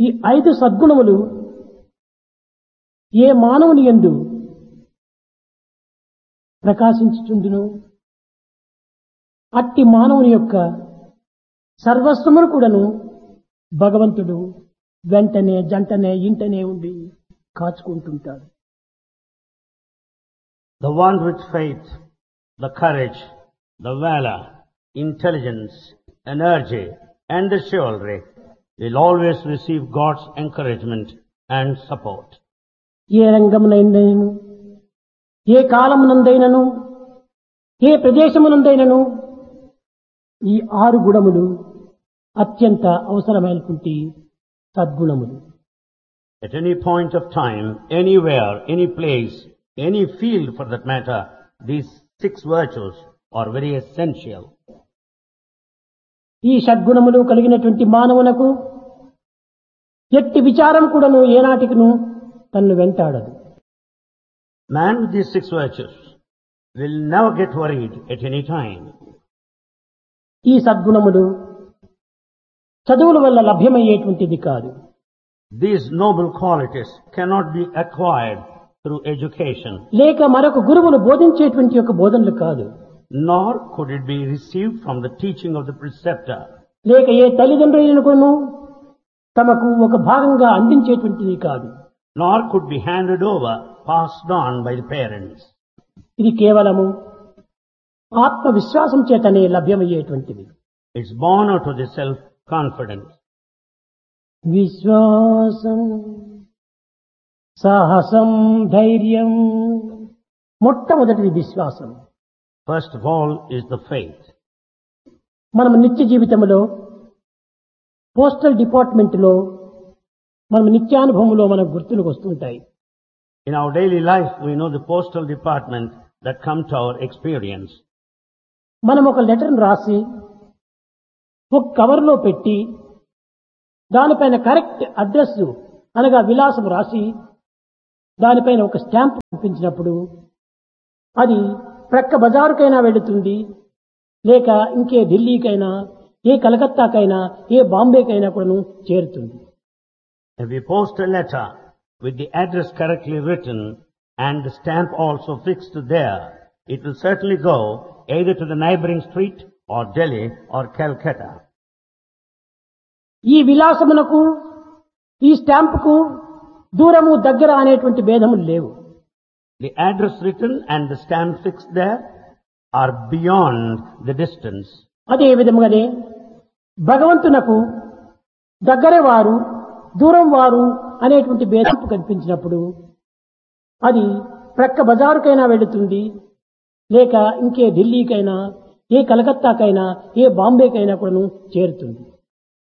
ఈ ఐదు సద్గుణములు ఏ మానవుని ఎందు ప్రకాశించుచుండును అట్టి మానవుని యొక్క సర్వస్వమును కూడాను భగవంతుడు వెంటనే జంటనే ఇంటనే ఉండి కాచుకుంటుంటాడు The one with faith, the courage, the valor, intelligence, energy, and the chivalry will always receive God's encouragement and support. ఏ రంగమునైనను ఏ కాలమునందైనను ఏ ప్రదేశమునందైనను ఈ ఆరు గుణములు అత్యంత అవసరమైనటువంటి సద్గుణములు At any point of time, anywhere, any place, any field for that matter, these six virtues are very essential. ఈ షడ్గుణములు కలిగినటువంటి మానవునకు ఎట్టి విచారం కూడాను ఏనాటికిను తన్ను వెంటాడదు Man with these six virtues will never get worried at any time. ఈ సద్గుణములు చదువుల వల్ల లభ్యమయ్యేటువంటిది కాదు These noble qualities cannot be acquired through education, లేక మరొక గురువులు బోధించేటువంటి యొక్క బోధనలు కాదు nor could it be received from the teaching of the preceptor, లేక ఏ తల్లిదండ్రులను తమకు ఒక భాగంగా అందించేటువంటిది కాదు nor could be handed over, passed on by the parents. ఇది కేవలము ఆత్మవిశ్వాసం చేతనే లభ్యమయ్యేటువంటిది It's born out of the self-confidence. విశ్వాసం సాహసం ధైర్యం మొట్టమొదటిది విశ్వాసం First of all is the faith. మనం నిత్య జీవితంలో పోస్టల్ డిపార్ట్మెంట్లో మనం నిత్యానుభవంలో మనకు గుర్తులకు వస్తుంటాయి In our daily life, we know the postal department that come to our experience. మనం ఒక లెటర్ను రాసి ఒక కవర్లో పెట్టి దానిపైన కరెక్ట్ అడ్రస్ అనగా విలాసం రాసి దానిపైన ఒక స్టాంప్ పంపించినప్పుడు అది ప్రక్క బజారుకైనా వెళుతుంది లేక ఇంకే ఢిల్లీకైనా ఏ కలకత్తాకైనా ఏ బాంబేకైనా కూడాను చేరుతుంది If we post a letter with the address correctly written and the stamp also fixed there, it will certainly go either to the neighboring street or Delhi or Calcutta. ఈ విలాసమునకు ఈ స్టాంపుకు దూరము దగ్గర అనేటువంటి భేదములు లేవు The address written and the stamp fixed there are beyond the distance. అదే విధముగానే భగవంతునకు దగ్గర వారు దూరం వారు అనేటువంటి భేదంపు కనిపించినప్పుడు అది ప్రక్క బజారుకైనా వెళుతుంది లేక ఇంకే ఢిల్లీకైనా ఏ కలకత్తాకైనా ఏ బాంబేకైనా కూడాను చేరుతుంది